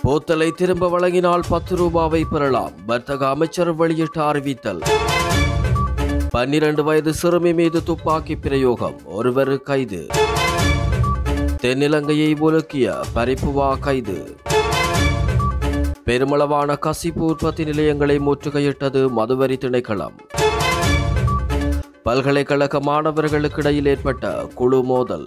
போத்தலை திரும்ப வழங்கினால் பத்து ரூபாவை பெறலாம் வர்த்தக அமைச்சர் வெளியிட்ட அறிவித்தல் பன்னிரண்டு வயது சிறுமி மீது துப்பாக்கி பிரயோகம் ஒருவர் கைது தென்னிலங்கையை உலுக்கிய பரிப்புவா கைது பெருமளவான கசிப்பு உற்பத்தி நிலையங்களை முற்றுகையிட்டது மதுவரி திணைக்களம் பல்கலைக்கழக மாணவர்களுக்கு இடையில் ஏற்பட்ட குழு மோதல்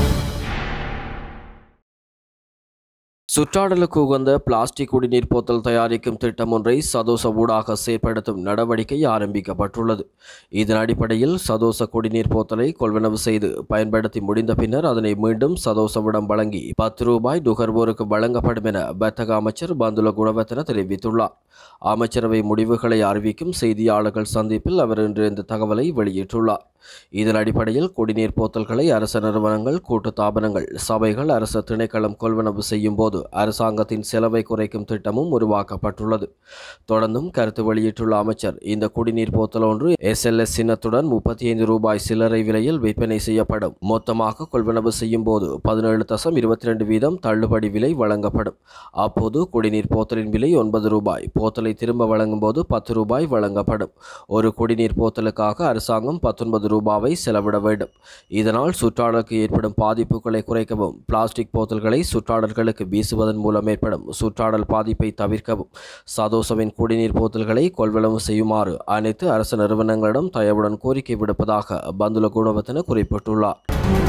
சுற்றாடலுக்கு உகந்த பிளாஸ்டிக் குடிநீர் போத்தல் தயாரிக்கும் திட்டம் ஒன்றை சதோச ஊடாக செயற்படுத்தும் நடவடிக்கை ஆரம்பிக்கப்பட்டுள்ளது இதன் அடிப்படையில் சதோச குடிநீர் போத்தலை கொள்வனவு செய்து பயன்படுத்தி முடிந்த பின்னர் அதனை மீண்டும் சதோசவிடம் வழங்கி பத்து ரூபாய் நுகர்வோருக்கு வழங்கப்படும் என வர்த்தக அமைச்சர் பந்துல குணவர்த்தன தெரிவித்துள்ளார் அமைச்சரவை முடிவுகளை அறிவிக்கும் செய்தியாளர்கள் சந்திப்பில் அவர் இன்று இந்த தகவலை வெளியிட்டுள்ளார் இதன் அடிப்படையில் குடிநீர் போத்தல்களை அரச நிறுவனங்கள் கூட்டு தாபனங்கள் சபைகள் அரச திணைக்களம் கொள்வனவு செய்யும் போது அரசாங்கத்தின் செலவை குறைக்கும் திட்டமும் உருவாக்கப்பட்டுள்ளது தொடர்ந்தும் கருத்து வெளியிட்டுள்ள அமைச்சர் இந்த குடிநீர் போத்தல் ஒன்று எஸ்எல்எஸ் சின்னத்துடன் முப்பத்தி ஐந்து ரூபாய் சில்லறை விலையில் விற்பனை செய்யப்படும் மொத்தமாக கொள்வனவு செய்யும் போது பதினேழு தசம் இருபத்தி ரெண்டு வீதம் தள்ளுபடி விலை வழங்கப்படும் அப்போது குடிநீர் போத்தலின் விலை ஒன்பது ரூபாய் போத்தலை திரும்ப வழங்கும் போது பத்து ரூபாய் வழங்கப்படும் ஒரு குடிநீர் போத்தலுக்காக அரசாங்கம் பத்தொன்பது ரூபாவை செலவிட வேண்டும் இதனால் சுற்றாடலுக்கு ஏற்படும் பாதிப்புகளை குறைக்கவும் பிளாஸ்டிக் போத்தல்களை சுற்றாடல்களுக்கு வீசுவதன் மூலம் ஏற்படும் சுற்றாடல் பாதிப்பை தவிர்க்கவும் சதோசவின் குடிநீர் போத்தல்களை கொள்வனவு செய்யுமாறு அனைத்து அரசு நிறுவனங்களிடம் தயவுடன் கோரிக்கை விடுப்பதாக பந்துல குணவர்த்தன குறிப்பிட்டுள்ளார்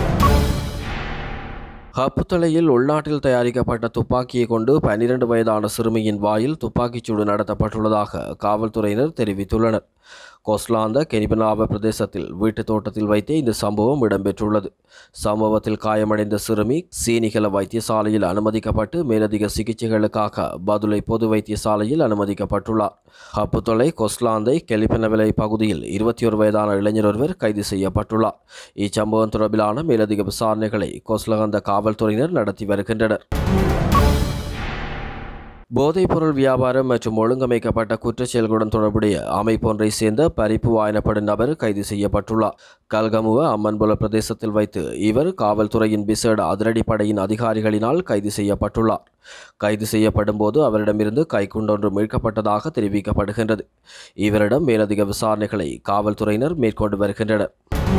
ஹப்புத்தலையில் உள்நாட்டில் தயாரிக்கப்பட்ட துப்பாக்கியை கொண்டு பன்னிரண்டு வயதான சிறுமியின் வாயில் துப்பாக்கிச்சூடு நடத்தப்பட்டுள்ளதாக காவல்துறையினர் தெரிவித்துள்ளனர் கொஸ்லாந்த கெனிபனாவ பிரதேசத்தில் வீட்டுத் தோட்டத்தில் வைத்தே இந்த சம்பவம் இடம்பெற்றுள்ளது சம்பவத்தில் காயமடைந்த சிறுமி சீனிகல வைத்தியசாலையில் அனுமதிக்கப்பட்டு மேலதிக சிகிச்சைகளுக்காக பதுளை பொது வைத்தியசாலையில் அனுமதிக்கப்பட்டுள்ளார் ஹப்புத்தொலை கொஸ்லாந்தை கெலிபனவிலை பகுதியில் இருபத்தி ஒரு வயதான இளைஞர் ஒருவர் கைது செய்யப்பட்டுள்ளார் இச்சம்பவம் தொடர்பிலான மேலதிக விசாரணைகளை கொஸ்லகந்த காவல்துறையினர் நடத்தி வருகின்றனர் போதைப்பொருள் வியாபாரம் மற்றும் ஒழுங்கமைக்கப்பட்ட குற்றச் செயல்களுடன் தொடர்புடைய அமைப்பொன்றை சேர்ந்த பரிப்பு வாயனப்படும் நபர் கைது செய்யப்பட்டுள்ளார் கல்கமுவ அம்மன்புல பிரதேசத்தில் வைத்து இவர் காவல்துறையின் விசேட அதிரடிப்படையின் அதிகாரிகளினால் கைது செய்யப்பட்டுள்ளார் கைது செய்யப்படும் போது அவரிடமிருந்து கைக்குண்டொன்று மீட்கப்பட்டதாக தெரிவிக்கப்படுகின்றது இவரிடம் மேலதிக விசாரணைகளை காவல்துறையினர் மேற்கொண்டு வருகின்றனர்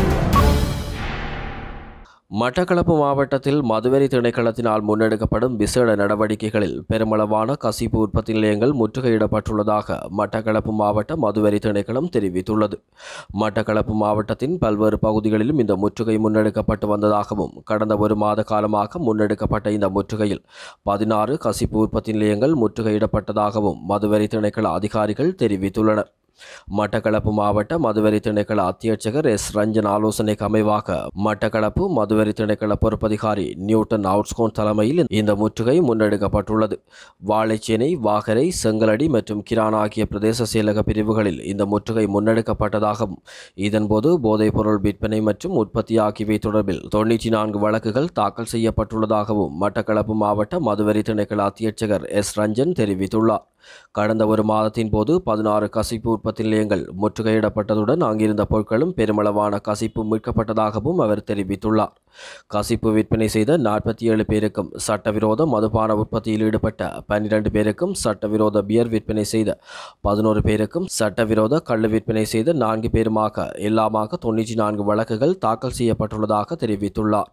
மட்டக்களப்பு மாவட்டத்தில் மதுவெறி திணைக்களத்தினால் முன்னெடுக்கப்படும் விசேட நடவடிக்கைகளில் பெருமளவான கசிப்பு உற்பத்தி நிலையங்கள் முற்றுகையிடப்பட்டுள்ளதாக மட்டக்களப்பு மாவட்ட மதுவெறி திணைக்களம் தெரிவித்துள்ளது மட்டக்களப்பு மாவட்டத்தின் பல்வேறு பகுதிகளிலும் இந்த முற்றுகை முன்னெடுக்கப்பட்டு வந்ததாகவும் கடந்த ஒரு மாத காலமாக முன்னெடுக்கப்பட்ட இந்த முற்றுகையில் பதினாறு கசிப்பு உற்பத்தி நிலையங்கள் முற்றுகையிடப்பட்டதாகவும் மதுவெறி திணைக்கள அதிகாரிகள் தெரிவித்துள்ளனர் மட்டக்களப்பு மாவட்ட மதுவரி திணைக்கள அத்தியட்சகர் எஸ் ரஞ்சன் ஆலோசனைக்கு அமைவாக மட்டக்களப்பு மதுவரி திணைக்கள பொறுப்பதிகாரி நியூட்டன் அவுட்ஸ்கோன் தலைமையில் இந்த முற்றுகை முன்னெடுக்கப்பட்டுள்ளது வாழைச்சேனை வாகரை செங்கலடி மற்றும் கிரான் ஆகிய பிரதேச செயலக பிரிவுகளில் இந்த முற்றுகை முன்னெடுக்கப்பட்டதாகவும் இதன்போது போதைப்பொருள் விற்பனை மற்றும் உற்பத்தி ஆகியவை தொடர்பில் தொண்ணூற்றி நான்கு வழக்குகள் தாக்கல் செய்யப்பட்டுள்ளதாகவும் மட்டக்களப்பு மாவட்ட மதுவரி திணைக்கள அத்தியட்சகர் எஸ் ரஞ்சன் தெரிவித்துள்ளார் கடந்த ஒரு மாதத்தின் போது பதினாறு கசிப்பு உற்பத்தி நிலையங்கள் முற்றுகையிடப்பட்டதுடன் அங்கிருந்த பொருட்களும் பெருமளவான கசிப்பு மீட்கப்பட்டதாகவும் அவர் தெரிவித்துள்ளார் கசிப்பு விற்பனை செய்த நாற்பத்தி ஏழு பேருக்கும் சட்டவிரோத மதுபான உற்பத்தியில் ஈடுபட்ட பன்னிரண்டு பேருக்கும் சட்டவிரோத பியர் விற்பனை செய்த பதினோரு பேருக்கும் சட்டவிரோத கள்ளு விற்பனை செய்த நான்கு பேருமாக எல்லாமாக தொண்ணூற்றி நான்கு வழக்குகள் தாக்கல் செய்யப்பட்டுள்ளதாக தெரிவித்துள்ளார்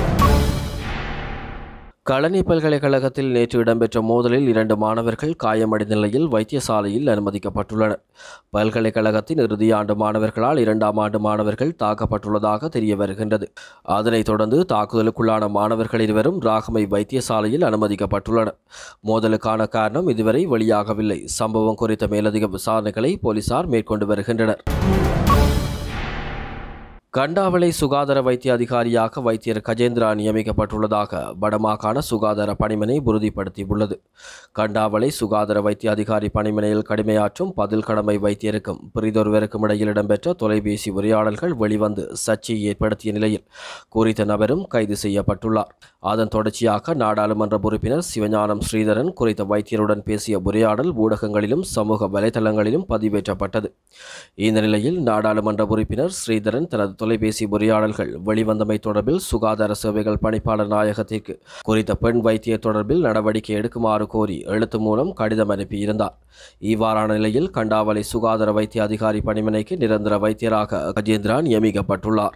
களனி பல்கலைக்கழகத்தில் நேற்று இடம்பெற்ற மோதலில் இரண்டு மாணவர்கள் காயமடைந்த நிலையில் வைத்தியசாலையில் அனுமதிக்கப்பட்டுள்ளனர் பல்கலைக்கழகத்தின் இறுதியாண்டு மாணவர்களால் இரண்டாம் ஆண்டு மாணவர்கள் தாக்கப்பட்டுள்ளதாக தெரிய வருகின்றது அதனைத் தொடர்ந்து தாக்குதலுக்குள்ளான மாணவர்கள் இருவரும் ராகமை வைத்தியசாலையில் அனுமதிக்கப்பட்டுள்ளனர் மோதலுக்கான காரணம் இதுவரை வெளியாகவில்லை சம்பவம் குறித்த மேலதிக விசாரணைகளை போலீசார் மேற்கொண்டு வருகின்றனர் கண்டாவளை சுகாதார வைத்திய அதிகாரியாக வைத்தியர் கஜேந்திரா நியமிக்கப்பட்டுள்ளதாக வடமாகாண சுகாதார பணிமனை உறுதிப்படுத்தியுள்ளது கண்டாவளை சுகாதார வைத்திய அதிகாரி பணிமனையில் கடமையாற்றும் பதில் கடமை வைத்தியருக்கும் பிரிதொருவருக்கும் இடையில் இடம்பெற்ற தொலைபேசி உரையாடல்கள் வெளிவந்து சர்ச்சையை ஏற்படுத்திய நிலையில் குறித்த நபரும் கைது செய்யப்பட்டுள்ளார் அதன் தொடர்ச்சியாக நாடாளுமன்ற உறுப்பினர் சிவஞானம் ஸ்ரீதரன் குறித்த வைத்தியருடன் பேசிய உரையாடல் ஊடகங்களிலும் சமூக வலைதளங்களிலும் பதிவேற்றப்பட்டது இந்த நிலையில் நாடாளுமன்ற உறுப்பினர் ஸ்ரீதரன் தனது தொலைபேசி உரையாடல்கள் வெளிவந்தமை தொடர்பில் சுகாதார சேவைகள் பணிப்பாளர் நாயகத்திற்கு குறித்த பெண் வைத்தியர் தொடர்பில் நடவடிக்கை எடுக்குமாறு கோரி எழுத்து மூலம் கடிதம் அனுப்பியிருந்தார் இவ்வாறான நிலையில் கண்டாவளை சுகாதார வைத்திய அதிகாரி பணிமனைக்கு நிரந்தர வைத்தியராக கஜேந்திரா நியமிக்கப்பட்டுள்ளார்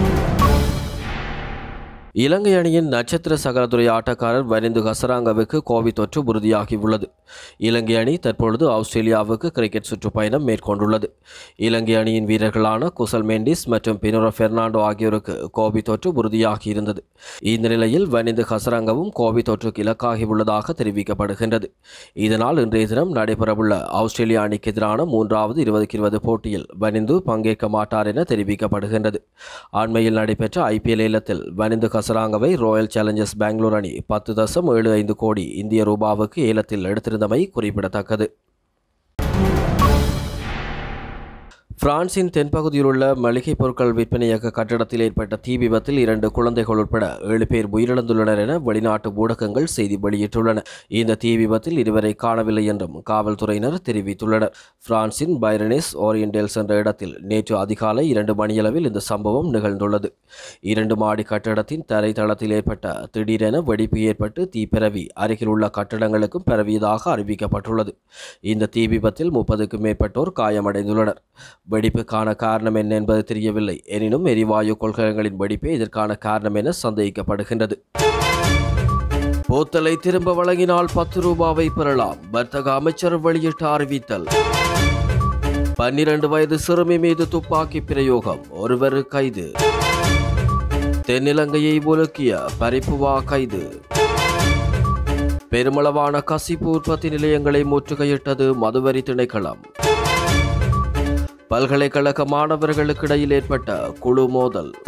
இலங்கை அணியின் நட்சத்திர சகலதுறை ஆட்டக்காரர் வரிந்து ஹசராங்கவுக்கு கோவிட் தொற்று உறுதியாகியுள்ளது இலங்கை அணி தற்பொழுது ஆஸ்திரேலியாவுக்கு கிரிக்கெட் சுற்றுப்பயணம் மேற்கொண்டுள்ளது இலங்கை அணியின் வீரர்களான குசல் மெண்டிஸ் மற்றும் பினோரோ பெர்னாண்டோ ஆகியோருக்கு கோவிட் தொற்று உறுதியாகியிருந்தது இந்த நிலையில் வனிந்து ஹசரங்கவும் கோவிட் தொற்றுக்கு இலக்காகியுள்ளதாக தெரிவிக்கப்படுகின்றது இதனால் இன்றைய தினம் நடைபெறவுள்ள ஆஸ்திரேலியா அணிக்கு எதிரான மூன்றாவது இருபதுக்கு இருபது போட்டியில் வனிந்து பங்கேற்க மாட்டார் என தெரிவிக்கப்படுகின்றது அண்மையில் நடைபெற்ற ஐபிஎல் ஏலத்தில் வனிந்து கசராங்கவை ராயல் சேலஞ்சர்ஸ் பெங்களூர் அணி பத்து தசம் ஏழு ஐந்து கோடி இந்திய ரூபாவுக்கு ஏலத்தில் எடுத்திருந்தமை குறிப்பிடத்தக்கது பிரான்சின் தென்பகுதியில் உள்ள மளிகை பொருட்கள் விற்பனையக கட்டடத்தில் ஏற்பட்ட தீ விபத்தில் இரண்டு குழந்தைகள் உட்பட ஏழு பேர் உயிரிழந்துள்ளனர் என வெளிநாட்டு ஊடகங்கள் செய்தி வெளியிட்டுள்ளன இந்த தீ விபத்தில் இருவரை காணவில்லை என்றும் காவல்துறையினர் தெரிவித்துள்ளனர் பிரான்சின் பைரனிஸ் ஓரியன்டேல்ஸ் என்ற இடத்தில் நேற்று அதிகாலை இரண்டு மணியளவில் இந்த சம்பவம் நிகழ்ந்துள்ளது இரண்டு மாடி கட்டடத்தின் தரைத்தளத்தில் ஏற்பட்ட திடீரென வெடிப்பு ஏற்பட்டு தீ பரவி அருகில் உள்ள கட்டடங்களுக்கும் பரவியதாக அறிவிக்கப்பட்டுள்ளது இந்த தீ விபத்தில் முப்பதுக்கும் மேற்பட்டோர் காயமடைந்துள்ளனர் வெடிப்புக்கான காரணம் என்ன என்பது தெரியவில்லை எனினும் எரிவாயு கொள்கலங்களின் வெடிப்பே இதற்கான காரணம் என சந்தேகிக்கப்படுகின்றது போத்தலை திரும்ப வழங்கினால் பத்து ரூபாவை பெறலாம் வர்த்தக அமைச்சர் வெளியிட்ட அறிவித்தல் பன்னிரண்டு வயது சிறுமி மீது துப்பாக்கி பிரயோகம் ஒருவர் கைது தென்னிலங்கையை உலுக்கிய பரிப்புவா கைது பெருமளவான கசிப்பு உற்பத்தி நிலையங்களை முற்றுகையிட்டது மதுவரி திணைக்களம் பல்கலைக்கழக மாணவர்களுக்கிடையில் ஏற்பட்ட குழு மோதல்